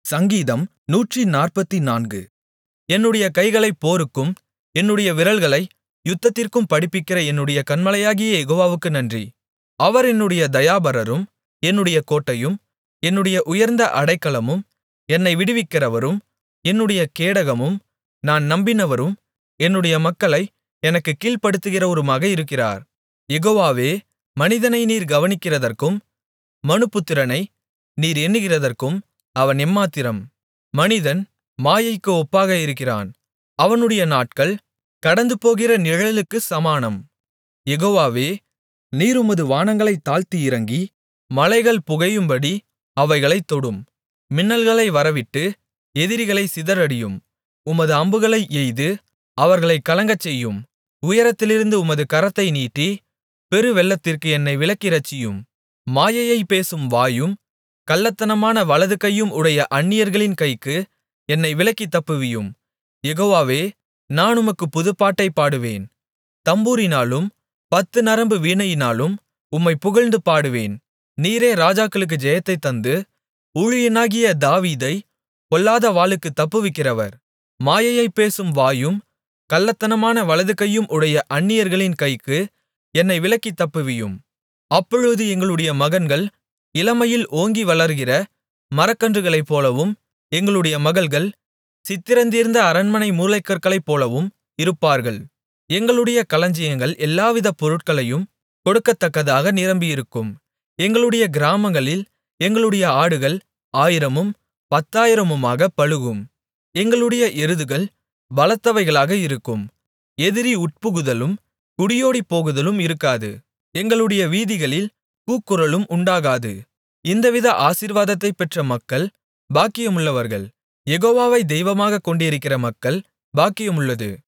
சங்கீதம் நூற்றுநாற்பத்துநான்கு என்னுடைய கைகளைப் போருக்கும் என்னுடைய விரல்களை யுத்தத்திற்கும் படிப்பிக்கிற என்னுடைய கன்மலையாகிய யெகோவாவுக்கு நன்றி அவர் என்னுடைய தயாபரரும் என்னுடைய கோட்டையும் என்னுடைய உயர்ந்த அடைக்கலமும் என்னை விடுவிக்கிறவரும் என்னுடைய கேடகமும் நான் நம்பினவரும் என்னுடைய மக்களை எனக்குக் கீழ்ப்படுத்துகிறவருமாக இருக்கிறார் யெகோவாவே மனிதனை நீர் கவனிக்கிறதற்கும் மனுபுத்திரனை நீர் எண்ணுகிறதற்கும் அவன் எம்மாத்திரம் மனிதன் மாயைக்கு ஒப்பாக இருக்கிறான் அவனுடைய நாட்கள் கடந்துபோகிற நிழலுக்குச் சமானம் யெகோவாவே நீர் உமது வானங்களைத் தாழ்த்தி இறங்கி மலைகள் புகையும்படி அவைகளைத் தொடும் மின்னல்களை வரவிட்டு எதிரிகளைச் சிதறடியும் உமது அம்புகளை எய்து அவர்களைக் கலங்கச்செய்யும் உயரத்திலிருந்து உமது கரத்தை நீட்டி பெருவெள்ளத்திற்கு என்னை விலக்கி இரட்சியும் மாயையைப் பேசும் வாயும் கள்ளத்தனமான வலது கையும் உடைய அந்நியர்களின் கைக்கு என்னை விலக்கித் தப்புவியும் யெகோவாவே நான் உமக்குப் புதுப்பாட்டைப் பாடுவேன் தம்புரினாலும் பத்து நரம்பு வீணையினாலும் உம்மைப் புகழ்ந்து பாடுவேன் நீரே ராஜாக்களுக்கு ஜெயத்தைத் தந்து ஊழியனாகிய தாவீதைப் பொல்லாத வாளுக்குத் தப்புவிக்கிறவர் மாயையைப் பேசும் வாயும் கள்ளத்தனமான வலதுகையும் உடைய அந்நியர்களின் கைக்கு என்னை விலக்கித் தப்புவியும் அப்பொழுது எங்களுடைய மகன்கள் இளமையில் ஓங்கி வளர்கிற மரக்கன்றுகளைப்போலவும் எங்களுடைய மகள்கள் சித்திரந்தீர்ந்த அரண்மனை மூலைக்கற்களைப்போலவும் இருப்பார்கள் எங்களுடைய களஞ்சியங்கள் எல்லாவித பொருட்களையும் கொடுக்கத்தக்கதாக நிரம்பியிருக்கும் எங்களுடைய கிராமங்களில் எங்களுடைய ஆடுகள் ஆயிரமும் பத்தாயிரமுமாகப் பலுகும் எங்களுடைய எருதுகள் பலத்தவைகளாக இருக்கும் எதிரி உட்புகுதலும் குடியோடிப்போகுதலும் இருக்காது எங்களுடைய வீதிகளில் கூக்குரலும் உண்டாகாது இந்தவித ஆசீர்வாதத்தைப் பெற்ற மக்கள் பாக்கியமுள்ளவர்கள் யெகோவாவை தெய்வமாகக் கொண்டிருக்கிற மக்கள் பாக்கியமுள்ளது